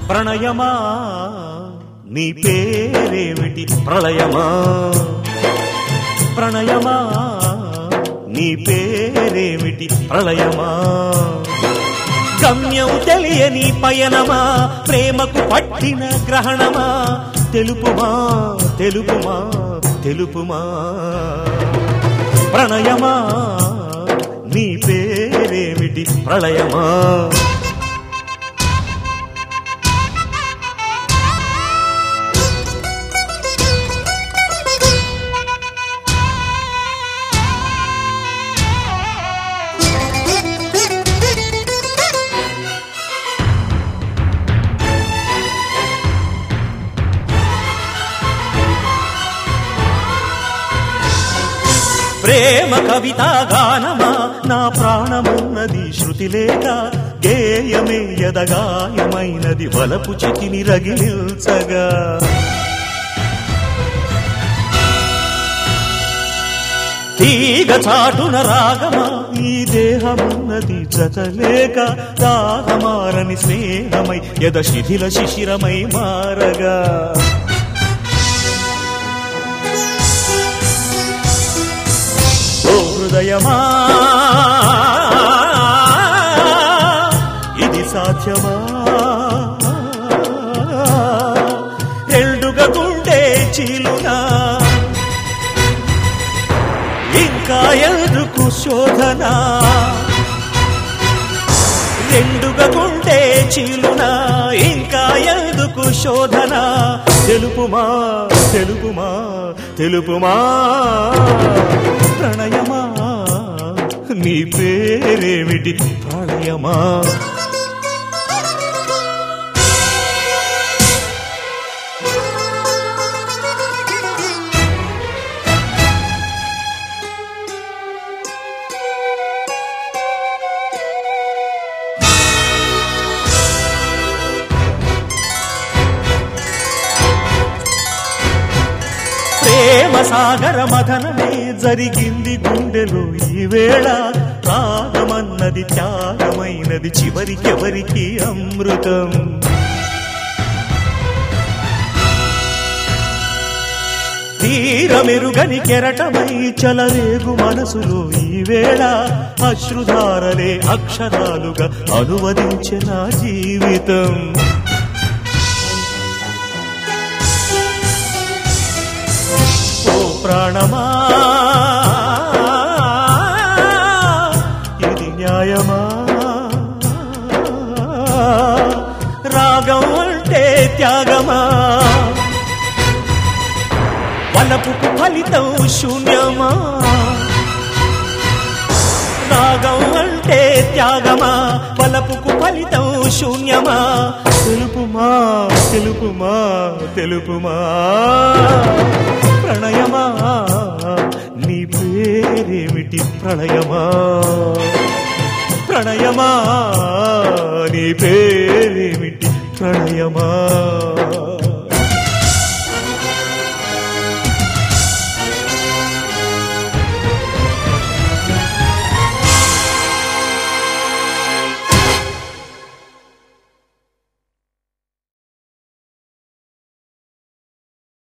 ప్రణయమా నీ పేరేమిటి ప్రళయమా ప్రణయమా నీ పేరేమిటి ప్రళయమా గమ్యం తెలియని పయనమా ప్రేమకు పట్టిన గ్రహణమా తెలుపుమా తెలుపుమా తెలుపుమా ప్రణయమా నీ పేరేమిటి ప్రళయమా ప్రేమ కవిత గానమా నా ప్రాణమున్నది శృతి లేక గేయమే ఎదగాయమైనది వలపు చితిని రగిలిల్చగా తీగ చాటున రాగమా ఈ దేహమున్నది జతలేక దాహమారని స్నేహమై ఎద శిథిల శిశిరమై మారగా ఓ హృదయమా ఇది సాధ్యమా ఎల్డుగా గుండె చీలునా ఇంకా ఎందుకు శోధన రెండుగా గుండె చీలునా ఇంకా ఎందుకు శోధన తెలుపుమా తెలుపుమా తెలుపుమా ప్రణయమా నీ పేరేమిటి ప్రళయమా ప్రేమ సాగర మథనమే జరిగింది గుండెలో ఈ వేళ రాగమన్నది త్యాగమైనది చివరికెవరికి అమృతం తీరమెరుగని కెరటమై చలరేగు మనసులో ఈ వేళ అశ్రుధారలే అక్షరాలుగా అనువదించిన జీవితం ఓ ప్రాణమా ఇది న్యాయమా రాగం అంటే త్యాగమా వలపుకు ఫలితం శూన్యమా రాగం అంటే త్యాగమా వలపుకు ఫలితం శూన్యమా తెలుపుమా తెలుపుమా తెలుపుమా ప్రణయమా నీ పేరేమిటి ప్రళయమా ప్రణయమా నీ పేరేమిటి ప్రణయమా